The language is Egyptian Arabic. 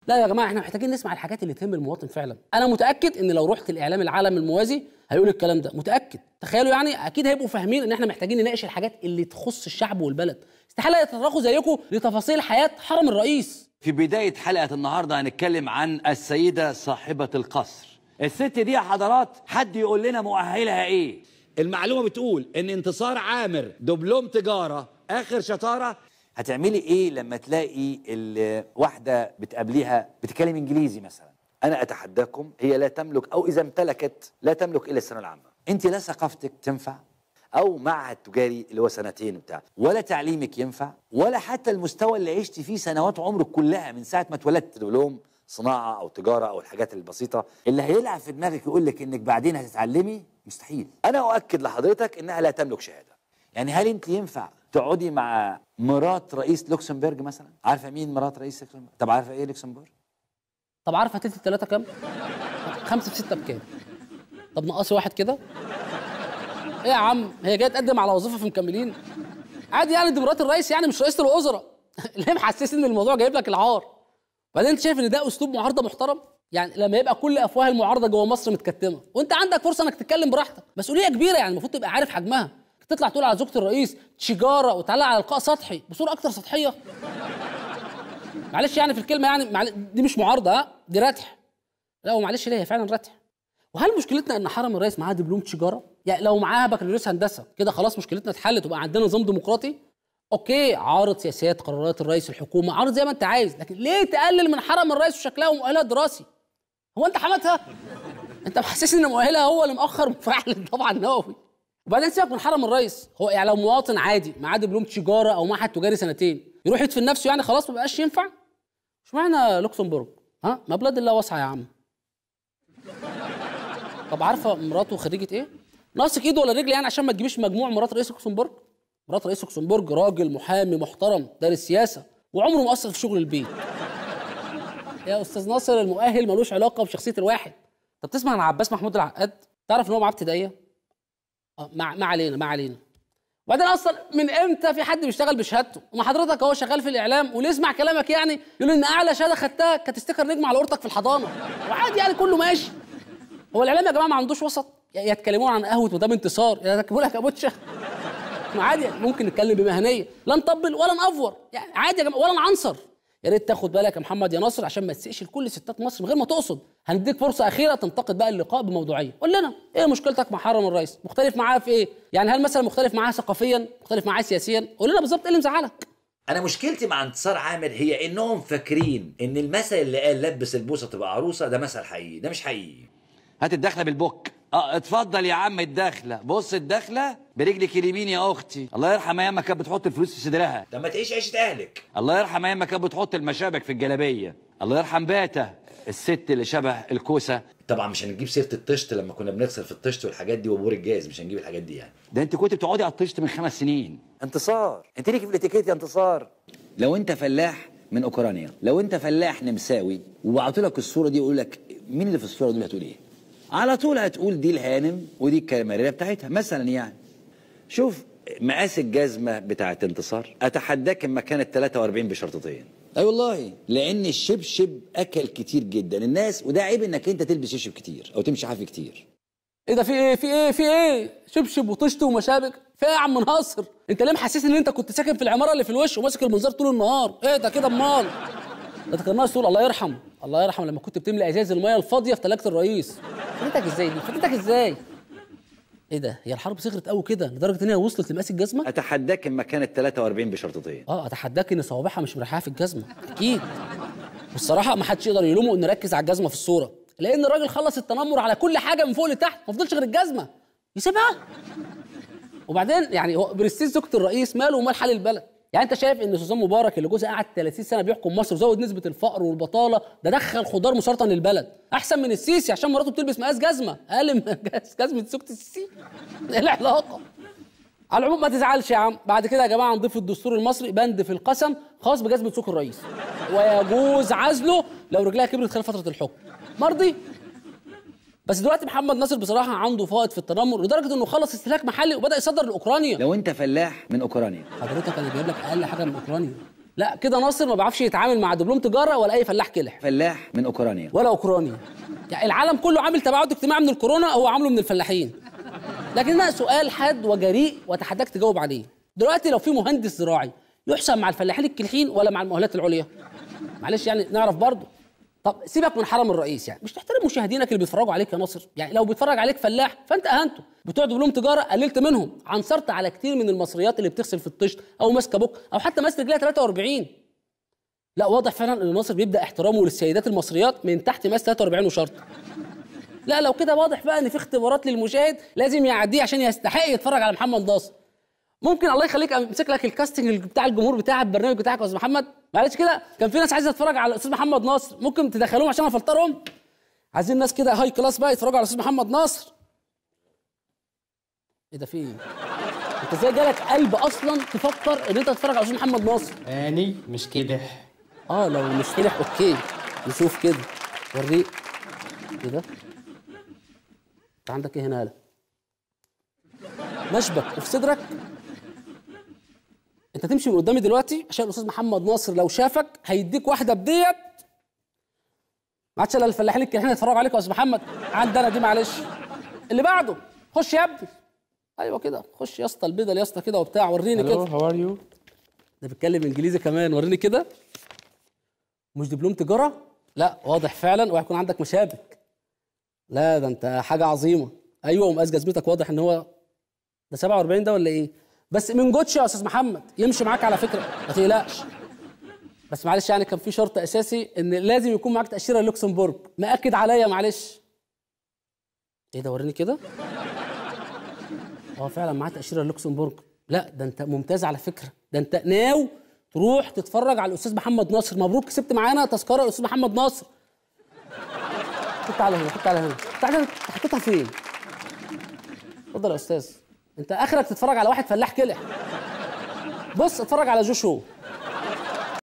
لا يا جماعه احنا محتاجين نسمع الحاجات اللي تهم المواطن فعلا انا متاكد ان لو رحت الاعلام العالم الموازي هيقول الكلام ده متاكد تخيلوا يعني اكيد هيبقوا فاهمين ان احنا محتاجين نناقش الحاجات اللي تخص الشعب والبلد استحاله يتطرقوا زيكم لتفاصيل حياه حرم الرئيس في بداية حلقة النهاردة هنتكلم عن السيدة صاحبة القصر الست دي يا حضرات حد يقول لنا مؤهلها ايه المعلومة بتقول ان انتصار عامر دبلوم تجارة اخر شطارة هتعملي ايه لما تلاقي الواحدة بتقابليها بتتكلم انجليزي مثلا انا اتحداكم هي لا تملك او اذا امتلكت لا تملك الا الثانويه العامه انت لا ثقافتك تنفع او معهد تجاري اللي هو سنتين وبتاع ولا تعليمك ينفع ولا حتى المستوى اللي عشت فيه سنوات عمرك كلها من ساعه ما اتولدت دبلوم صناعه او تجاره او الحاجات البسيطه اللي هيلعب في دماغك يقول لك انك بعدين هتتعلمي مستحيل انا اؤكد لحضرتك انها لا تملك شهاده يعني هل انت ينفع تقعدي مع مرات رئيس لوكسمبورغ مثلا عارفه مين مرات رئيس لوكسمبورغ طب عارفه ايه لوكسمبورغ طب عارفه تلت التلاته كام خمسه في سته بكام طب نقصي واحد كده ايه يا عم هي جايه تقدم على وظيفه في مكملين عادي يعني دي مرات الرئيس يعني مش رئيسه الوزراء ليه محسسني ان الموضوع جايب لك العار بعدين انت شايف ان ده اسلوب معارضه محترم يعني لما يبقى كل افواه المعارضه جوه مصر متكتمه وانت عندك فرصه انك تتكلم براحتك مسؤوليه كبيره يعني المفروض تبقى عارف حجمها تطلع تقول على زوجة الرئيس تشجاره وتعلق على لقاء سطحي بصوره اكتر سطحيه معلش يعني في الكلمه يعني معل... دي مش معارضه ها دي رتح لا ومعلش ليه هي فعلا رتح وهل مشكلتنا ان حرم الرئيس معاه دبلوم تجاره يعني لو معاها بكالوريوس هندسه كده خلاص مشكلتنا اتحلت وبقى عندنا نظام ديمقراطي اوكي عارض سياسات قرارات الرئيس الحكومه عارض زي ما انت عايز لكن ليه تقلل من حرم الرئيس وشكلها ومؤهلها الدراسي هو انت حماتها انت محسسني ان مؤهلها هو اللي مأخر مفاعل الضبع النووي وبعدين سيبك من حرم الرئيس هو يعني لو مواطن عادي معاه دبلوم تجاره او معهد تجاري سنتين يروح يدفن نفسه يعني خلاص ما بقاش ينفع اشمعنى لوكسمبورغ ها ما بلاد الله واسعه يا عم طب عارفه مراته خريجه ايه ناقصك ايده ولا رجل يعني عشان ما تجيبيش مجموع مرات رئيس لوكسمبورغ مرات رئيس لوكسمبورغ راجل محامي محترم دارس سياسه وعمره ما اثر في شغل البيت يا استاذ ناصر المؤهل ملوش علاقه بشخصيه الواحد طب تسمع عن عباس محمود العقاد تعرف ان هو معاه ابتدائيه اه ما ما علينا ما علينا وبعدين اصلا من امتى في حد بيشتغل بشهادته وما حضرتك اهو شغال في الاعلام واللي يسمع كلامك يعني يقول ان اعلى شهاده خدتها كانت ستيكر نجم على اورتك في الحضانه وعادي يعني كله ماشي هو الاعلام يا جماعه ما عندوش وسط يا يتكلمون عن قهوه مدام انتصار يا يركبوا لك كابوتشا ما عادي ممكن نتكلم بمهنيه لا نطبل ولا نافور يعني عادي يا جماعه ولا نعنصر يا ريت تاخد بالك يا محمد يا ناصر عشان ما تسقش لكل ستات مصر من غير ما تقصد هنديك فرصه اخيره تنتقد بقى اللقاء بموضوعيه قول لنا ايه مشكلتك مع حرم الرئيس مختلف معاه في ايه يعني هل مثلا مختلف معاه ثقافيا مختلف معاه سياسيا قول لنا بالظبط ايه اللي مزعلك انا مشكلتي مع انتصار عامر هي انهم فاكرين ان المثل اللي قال لبس البوسه تبقى عروسه ده مثل حقيقي ده مش حقيقي هات الدخله بالبوك اه اتفضل يا عم الدخله بص الدخله برجلك اليمين يا اختي الله يرحم ايام ما كانت بتحط الفلوس في صدرها طب ما تعيش عيشه اهلك الله يرحم ايام ما كانت بتحط المشابك في الجلابيه الله يرحم باتا الست اللي شبه الكوسه طبعا مش هنجيب سيره الطشت لما كنا بنغسل في الطشت والحاجات دي وبور الجاز مش هنجيب الحاجات دي يعني ده انت كنت بتقعدي على الطشت من خمس سنين انتصار انت ليكي في الاتيكيت يا انتصار لو انت فلاح من اوكرانيا لو انت فلاح نمساوي وبعتوا لك الصوره دي يقول لك مين اللي في الصوره دول هتقول ايه على طول هتقول دي الهانم ودي الكاميرا بتاعتها مثلا يعني شوف مقاس الجزمه بتاعت انتصار اتحداك اما كانت 43 بشرطتين اي أيوة والله لان الشبشب اكل كتير جدا الناس وده عيب انك انت تلبس شبشب كتير او تمشي حافي كتير ايه ده في ايه في ايه في ايه شبشب وطشت ومشابك في ايه يا عم ناصر انت ليه محسسني ان انت كنت ساكن في العماره اللي في الوش وماسك المنظار طول النهار ايه ده كده امال ده كان ناقص تقول الله يرحم الله يرحم لما كنت بتملى ازاز الميه الفاضيه في ثلاجه الرئيس فاتتك ازاي دي فاتتك ازاي ايه ده هي الحرب صغرت قوي كده لدرجه ان هي وصلت لمقاس الجزمه اتحداك اما كانت 43 بشرطتين اه اتحداك ان صوابعها مش مريحاها في الجزمه اكيد والصراحه ما حدش يقدر يلومه انه ركز على الجزمه في الصوره لان الراجل خلص التنمر على كل حاجه من فوق لتحت ما فضلش غير الجزمه يسيبها وبعدين يعني هو برستيج زوجة الرئيس ماله ومال حال البلد يعني انت شايف ان سوزان مبارك اللي جوزها قعد 30 سنه بيحكم مصر وزود نسبه الفقر والبطاله ده دخل خضار مسرطن للبلد احسن من السيسي عشان مراته بتلبس مقاس جزمه اقل من مقاس جزمه زوجة السيسي ايه العلاقه على العموم ما تزعلش يا عم بعد كده يا جماعه نضيف في الدستور المصري بند في القسم خاص بجزمه سوق الرئيس ويجوز عزله لو رجلها كبرت خلال فتره الحكم مرضي بس دلوقتي محمد ناصر بصراحه عنده فائض في التنمر لدرجه انه خلص استهلاك محلي وبدا يصدر لاوكرانيا لو انت فلاح من اوكرانيا حضرتك انا جايب لك اقل حاجه من اوكرانيا لا كده ناصر ما بيعرفش يتعامل مع دبلوم تجاره ولا اي فلاح كلح فلاح من اوكرانيا ولا اوكراني يعني العالم كله عامل تباعد اجتماعي من الكورونا هو عامله من الفلاحين لكن ده سؤال حاد وجريء واتحداك تجاوب عليه دلوقتي لو في مهندس زراعي يحسن مع الفلاحين الكلحين ولا مع المؤهلات العليا معلش يعني نعرف برضه طب سيبك من حرم الرئيس يعني مش تحترم مشاهدينك اللي بيتفرجوا عليك يا ناصر يعني لو بيتفرج عليك فلاح فانت اهنته بتوع دبلوم تجاره قللت منهم عنصرت على كتير من المصريات اللي بتغسل في الطشت او ماسكه بوك او حتى ماسكه رجلها 43 لا واضح فعلا ان ناصر بيبدا احترامه للسيدات المصريات من تحت ماس 43 وشرط لا لو كده واضح بقى ان في اختبارات للمشاهد لازم يعديه عشان يستحق يتفرج على محمد ناصر ممكن الله يخليك امسك لك الكاستنج بتاع الجمهور بتاع البرنامج بتاعك يا استاذ محمد معلش كده كان في ناس عايزه تتفرج على الاستاذ محمد ناصر ممكن تدخلوهم عشان افلترهم عايزين ناس كده هاي كلاس بقى يتفرجوا على الاستاذ محمد ناصر ايه ده في ايه انت ازاي جالك قلب اصلا تفكر ان انت تتفرج على الاستاذ محمد ناصر اني مش كده اه لو مش فلح اوكي نشوف كده وريه كده انت عندك ايه هنا هلا مشبك وفي صدرك انت تمشي من قدامي دلوقتي عشان الاستاذ محمد ناصر لو شافك هيديك واحده بديت ما عادش الا الفلاحين الكلحين يتفرجوا عليك يا استاذ محمد عندنا دي معلش اللي بعده خش يا ابني ايوه كده خش يا اسطى البدل يا اسطى كده وبتاع وريني الو كده هاو ار يو ده بيتكلم انجليزي كمان وريني كده مش دبلوم تجاره لا واضح فعلا وهيكون عندك مشابك لا ده انت حاجه عظيمه ايوه ومقاس جزمتك واضح ان هو ده 47 ده ولا ايه بس من جوتش يا استاذ محمد يمشي معاك على فكره ما تقلقش بس معلش يعني كان في شرط اساسي ان لازم يكون معاك تاشيره لوكسمبورج مأكد عليا معلش ايه ده وريني كده اه فعلا معاه تاشيره لوكسمبورج لا ده انت ممتاز على فكره ده انت ناو تروح تتفرج على الاستاذ محمد ناصر مبروك كسبت معانا تذكره الاستاذ محمد ناصر حط على هنا حط على هنا تعالى انت حطيتها فين اتفضل يا استاذ انت اخرك تتفرج على واحد فلاح كلح بص اتفرج على جو شو